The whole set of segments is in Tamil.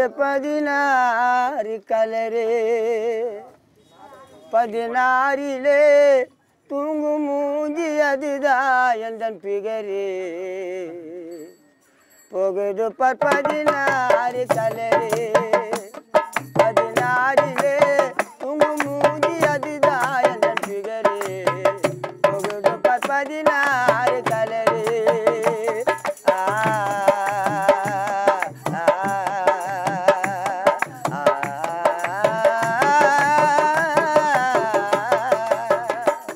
பதினாறு கலரு பதினாறிலே தூங்கும் மூஞ்சி அதுதான் எந்தன் பிகரு போகுது பர் பதினாறு கலரு பதினாறிலே தூங்கும் மூஞ்சி அதுதான் எந்தன் பிகரு போகுது பர் பதினாறு கலரு ஆ ஆ, ஆ.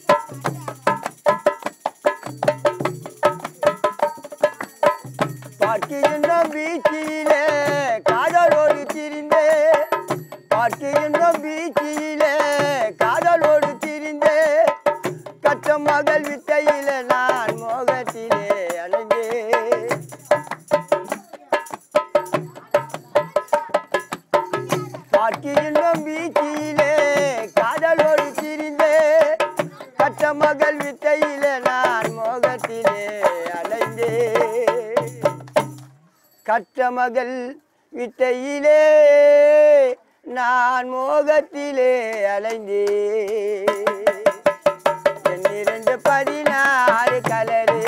பார்க்கின்றோம் பீச்சியிலே காதலோடு திரிந்தே பார்க்கின்றோம் பீச்சியிலே காதலோடு திரிந்தே கற்ற மகள் வித்தையில நான் மோகத்திலே அலைந்தே பார்க்கின்றோம் பீச்சியிலே காதலோடு திரிந்தே கற்ற மகள் வித்தையிலே நான் மோகத்திலே அலைந்தே கற்ற மகள் வித்தையிலே நான் மோகத்திலே அலைந்தே இரண்டு பதினாறு கலரு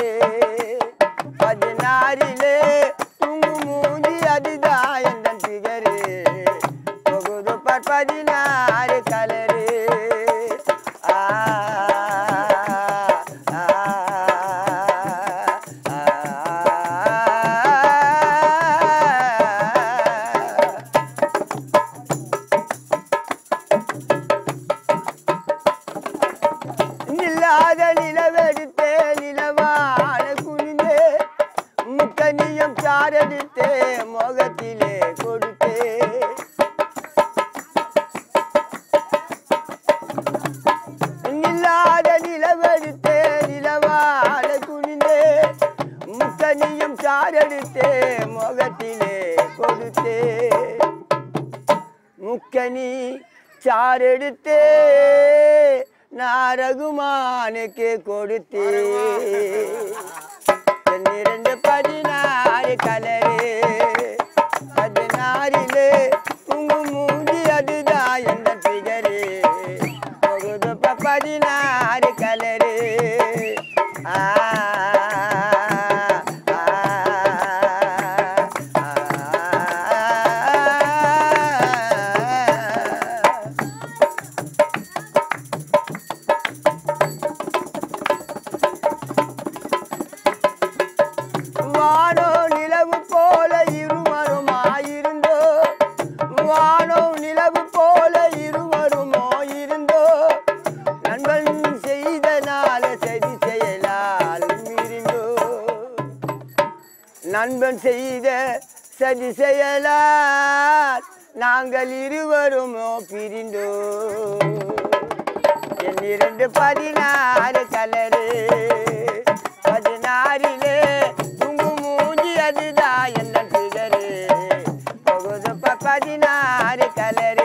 பதினாறிலே தூங்கு மூஞ்சி அதுதான் எந்த பிகரு தொகுது பர் பதினாறு கலரு ஆ ஆ, ஆ. நில்லாத நிலவெடுத்தே நிலவான குனிந்தே முக்கனியம் சாரடித்தே முகத்திலே கொடுத்தே நில்லாத நிலவெடுத்தே நிலவான குனிந்தே முக்கனியம் சாரடித்தே முகத்திலே கொடுத்தே முக்கனி சாரெடுத்தே நான் ரகுமானுக்கு கொடுத்தே பன்னிரண்டு பதினாறு கலரு பதினாறிலே உங்கு மூஞ்சி அதுதான் எந்த பிகரு பொகுது ப- பதினாறு கலரு ஆ ஆ, ஆ. வானோ நிலவு போல இருவருமாயிருந்தோ வானோ நிலவு போல இருவருமோ இருந்தோ நண்பன் செய்தனால சரி செயலால் மீறிந்தோ நண்பன் செய்த சதி செயலால் நாங்கள் இருவருமோ பிரிந்தோ என் இரண்டு பதினாறு கலரு பதினாறிலே உங்கு மூஞ்சி அதுதான் என்ன பிகரு பகுது ப- பதினாறு கலரு